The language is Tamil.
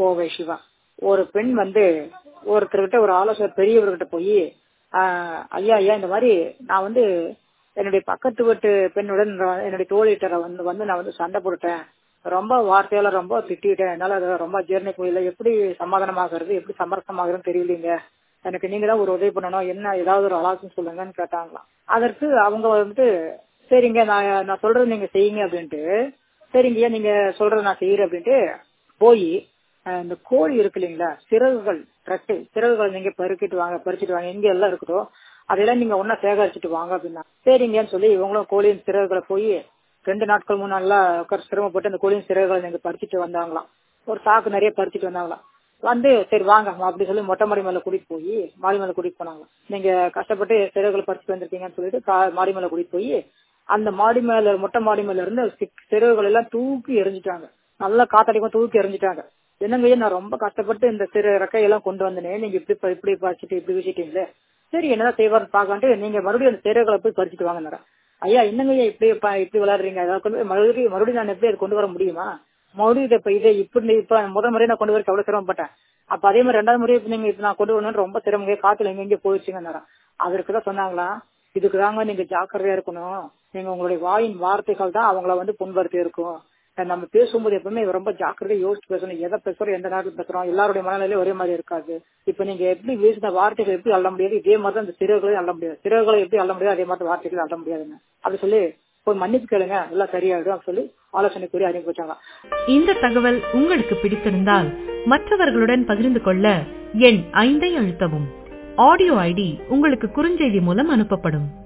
கோவை சிவா ஒரு பெண் வந்து ஒருத்தர்கிட்ட ஒரு ஆலோசனை பெரியவர்கிட்ட போய் ஐயா ஐயா இந்த மாதிரி நான் வந்து என்னுடைய பக்கத்து வீட்டு பெண்ணுடன் என்னுடைய தோழிகிட்ட வந்து வந்து நான் வந்து சண்டை போட்டுட்டேன் ரொம்ப வார்த்தையால ரொம்ப திட்டிட்டேன் என்னால அதை ரொம்ப ஜீர்ணிக்க முடியல எப்படி சமாதானமாகிறது எப்படி சமரசமாகிறதுன்னு தெரியலீங்க எனக்கு நீங்க தான் ஒரு உதவி பண்ணணும் என்ன ஏதாவது ஒரு ஆலோசனை சொல்லுங்கன்னு கேட்டாங்களாம் அதற்கு அவங்க வந்துட்டு சரிங்க நான் நான் சொல்றது நீங்க செய்யுங்க அப்படின்ட்டு சரிங்க நீங்க சொல்றத நான் செய்யறேன் அப்படின்ட்டு போய் இந்த கோழி இருக்கு இல்லைங்களா சிறகுகள் ரெட்டை சிறகுகள் நீங்க பறிக்கிட்டு வாங்க பறிச்சுட்டு வாங்க எங்க எல்லாம் இருக்குதோ அதெல்லாம் நீங்க ஒன்னா சேகரிச்சுட்டு வாங்க அப்படின்னா சரிங்கன்னு சொல்லி இவங்களும் கோழியின் சிறகுகளை போய் ரெண்டு நாட்கள் மூணு நாள்ல உட்கார சிரமப்பட்டு அந்த கோழியின் சிறகுகளை நீங்க பறிச்சுட்டு வந்தாங்களாம் ஒரு சாக்கு நிறைய பறிச்சுட்டு வந்தாங்களாம் வந்து சரி வாங்க அப்படி சொல்லி மொட்டை மாடி மேல கூட்டிட்டு போய் மாடி மேல கூட்டிட்டு போனாங்க நீங்க கஷ்டப்பட்டு சிறகுகளை பறிச்சுட்டு வந்திருக்கீங்கன்னு சொல்லிட்டு மாடி மேல கூட்டிட்டு போய் அந்த மாடி மேல மொட்டை மாடி மேல இருந்து சிறகுகள் எல்லாம் தூக்கி எரிஞ்சிட்டாங்க நல்லா காத்தடிக்கும் தூக்கி எரிஞ்சிட்டாங்க என்னங்க நான் ரொம்ப கஷ்டப்பட்டு இந்த சிறு ரெக்கையெல்லாம் கொண்டு வந்தனே நீங்க இப்படி இப்படி பறிச்சுட்டு இப்படி வச்சுட்டீங்களே சரி என்னதான் செய்வார்னு பாக்கான்ட்டு நீங்க மறுபடியும் அந்த சிறகுகளை போய் பறிச்சுட்டு வாங்க ஐயா என்னங்க ஐயா இப்படி இப்படி விளையாடுறீங்க அதாவது மறுபடியும் மறுபடியும் நான் எப்படி அதை கொண்டு வர முடியுமா மறுபடியும் இதை இப்ப இதை இப்படி இப்ப முதல் முறையை நான் கொண்டு வர அவ்வளவு சிரமப்பட்டேன் அப்ப அதே மாதிரி ரெண்டாவது முறையை நீங்க இப்ப நான் கொண்டு வரணும்னு ரொம்ப சிரமங்க காத்துல எங்க எங்க போயிடுச்சுங்க அதற்குதான் சொன்னாங்களா இதுக்கு தாங்க நீங்க ஜாக்கிரதையா இருக்கணும் நீங்க உங்களுடைய வாயின் வார்த்தைகள் தான் அவங்கள வந்து புண்படுத்தி இருக்கும் நம்ம பேசும்போது எப்பவுமே ரொம்ப ஜாக்கிரதையா யோசிச்சு பேசணும் எதை பேசுறோம் எந்த நேரத்தில் பேசுறோம் எல்லாருடைய மனநிலையும் ஒரே மாதிரி இருக்காது இப்ப நீங்க எப்படி பேசின வார்த்தைகள் எப்படி அள்ள முடியாது இதே மாதிரி தான் இந்த சிறகுகளையும் அள்ள முடியாது சிறகுகளை எப்படி அள்ள முடியாது அதே மாதிரி வார்த்தைகளை அள்ள முடியாதுங்க அப்படி சொல்லி போய் மன்னிப்பு கேளுங்க எல்லாம் சரியாயிடும் சொல்லி ஆலோசனை கூறி அனுப்பி வச்சாங்க இந்த தகவல் உங்களுக்கு பிடித்திருந்தால் மற்றவர்களுடன் பகிர்ந்து கொள்ள எண் ஐந்தை அழுத்தவும் ஆடியோ ஐடி உங்களுக்கு குறுஞ்செய்தி மூலம் அனுப்பப்படும்